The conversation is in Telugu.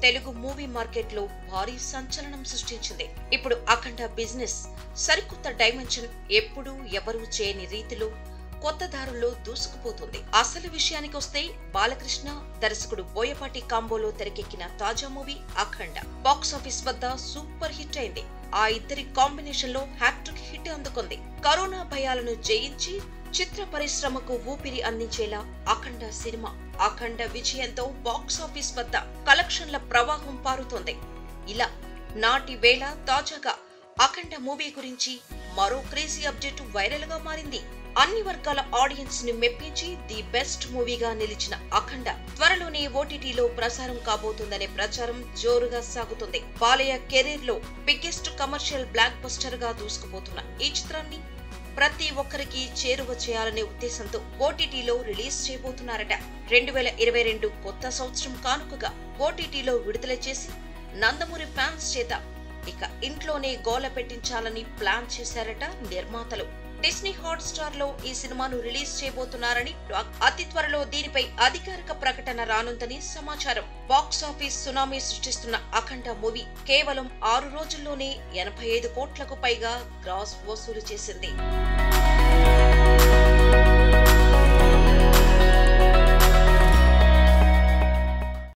తెలుగు మూవీ మార్కెట్ లో భారీ సంచలనం సృష్టించింది ఇప్పుడు అఖండ బిజినెస్ సరికొత్త డైమెన్షన్ ఎప్పుడూ ఎవరూ చేయని రీతిలో కొత్త దారుల్లో దూసుకుపోతుంది అసలు విషయానికి వస్తే బాలకృష్ణ దర్శకుడు బోయపాటి కాంబోలో తెరకెక్కిన తాజా మూవీ అఖండ బాక్స్ ఆఫీస్ వద్ద సూపర్ హిట్ అయింది ఆ ఇద్దరి కాంబినేషన్ లో హ్యాట్రిక్ హిట్ అందుకుంది కరోనా భయాలను జయించి చిత్ర పరిశ్రమకు ఊపిరి అందించేలా అఖండ సినిమా అఖండ విజయంతో బాక్స్ ఆఫీస్ వద్ద కలెక్షన్ల ప్రవాహం పారుతోంది ఇలా నాటి వేళ తాజాగా అఖండ మూవీ గురించి మరో క్రేజీ అప్డేట్ వైరల్ గా మారింది అన్ని వర్గాల ఆడియన్స్ ని మెప్పించి ది బెస్ట్ మూవీగా నిలిచిన అఖండ త్వరలోనే ఓటీటీలో ప్రసారం కాబోతుందనే ప్రచారం జోరుగా సాగుతుంది బాలయ్య కెరీర్ లో బిగ్గెస్ట్ కమర్షియల్ బ్లాక్ బస్టర్ గా దూసుకుపోతున్న ఈ చిత్రాన్ని ప్రతి ఒక్కరికి చేరువ చేయాలనే ఉద్దేశంతో ఓటీటీలో రిలీజ్ చేయబోతున్నారట రెండు వేల ఇరవై రెండు కొత్త సంవత్సరం కానుకగా ఓటీటీలో విడుదల చేసి నందమూరి ఫ్యాన్స్ చేత ఇక ఇంట్లోనే గోల పెట్టించాలని ప్లాన్ చేశారట నిర్మాతలు డిస్నీ హాట్ స్టార్ లో ఈ సినిమాను రిలీజ్ చేయబోతున్నారని టాక్. అతి త్వరలో దీనిపై అధికారిక ప్రకటన రానుందని సమాచారం బాక్స్ ఆఫీస్ సునామీ సృష్టిస్తున్న అఖండ మూవీ కేవలం ఆరు రోజుల్లోనే ఎనభై ఐదు కోట్లకు పైగా గ్రాస్ వసూలు చేసింది